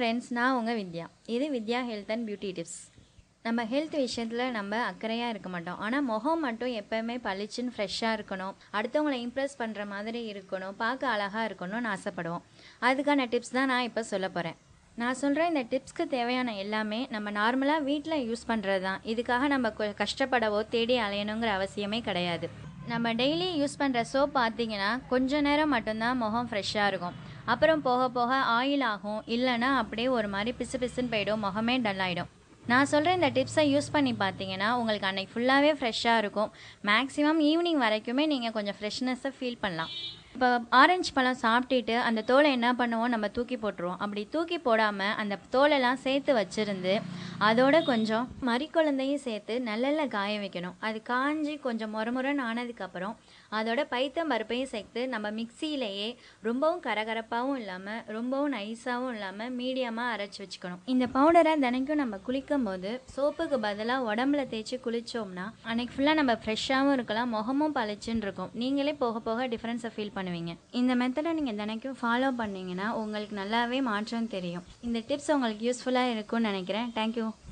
friends நான் உங்கள் வித்யா இது Vidya health and beauty tips நம்ம ஹெல்த் விஷயத்தில் நம்ம அக்கறையாக இருக்க மாட்டோம் ஆனால் முகம் மட்டும் எப்போவுமே பளிச்சுன்னு ஃப்ரெஷ்ஷாக இருக்கணும் அடுத்தவங்களை இம்ப்ரெஸ் பண்ணுற மாதிரி இருக்கணும் பார்க்க அழகாக இருக்கணும்னு ஆசைப்படுவோம் அதுக்கான டிப்ஸ் தான் நான் இப்போ சொல்ல போகிறேன் நான் சொல்கிற இந்த டிப்ஸ்க்கு தேவையான எல்லாமே நம்ம நார்மலாக வீட்டில் யூஸ் பண்ணுறது தான் இதுக்காக நம்ம கொ- கஷ்டப்படவோ தேடி அலையணுங்கிற அவசியமே கிடையாது நம்ம டெய்லி யூஸ் பண்ணுற சோப் பார்த்தீங்கன்னா கொஞ்ச நேரம் மட்டும்தான் முகம் ஃப்ரெஷ்ஷாக இருக்கும் அப்புறம் போக போக ஆயில் ஆகும் இல்லைன்னா அப்படியே ஒரு மாதிரி பிசு பிசுன்னு போயிடும் முகமே டல் ஆகிடும் நான் சொல்கிற இந்த டிப்ஸை யூஸ் பண்ணி பார்த்தீங்கன்னா உங்களுக்கு அன்னைக்கு ஃபுல்லாகவே ஃப்ரெஷ்ஷாக இருக்கும் மேக்ஸிமம் ஈவினிங் வரைக்குமே நீங்கள் கொஞ்சம் ஃப்ரெஷ்னஸை ஃபீல் பண்ணலாம் இப்போ ஆரஞ்சு பழம் சாப்பிட்டுட்டு அந்த தோலை என்ன பண்ணுவோம் நம்ம தூக்கி போட்டுருவோம் அப்படி தூக்கி போடாமல் அந்த தோலெல்லாம் சேர்த்து வச்சிருந்து அதோட கொஞ்சம் மறிக்குழந்தையும் சேர்த்து நல்லெல்ல காய வைக்கணும் அது காஞ்சி கொஞ்சம் மொரமுறன்னு ஆனதுக்கப்புறம் அதோட பைத்தம் பருப்பையும் சேர்த்து நம்ம மிக்சியிலேயே ரொம்பவும் கரகரப்பாகவும் இல்லாமல் ரொம்பவும் நைஸாகவும் இல்லாமல் மீடியமாக அரைச்சி வச்சுக்கணும் இந்த பவுடரை தினைக்கும் நம்ம குளிக்கும் போது சோப்புக்கு பதிலாக உடம்புல தேய்ச்சி குளித்தோம்னா அன்னைக்கு ஃபுல்லாக நம்ம ஃப்ரெஷ்ஷாகவும் இருக்கலாம் முகமும் பளிச்சுன்னு இருக்கும் நீங்களே போக போக டிஃப்ரென்ஸை ஃபீல் பண்ணுவீங்க இந்த மெத்தடை நீங்கள் தினைக்கும் ஃபாலோ பண்ணீங்கன்னா உங்களுக்கு நல்லாவே மாற்றம் தெரியும் இந்த டிப்ஸ் உங்களுக்கு யூஸ்ஃபுல்லாக இருக்கும்னு நினைக்கிறேன் தேங்க்யூ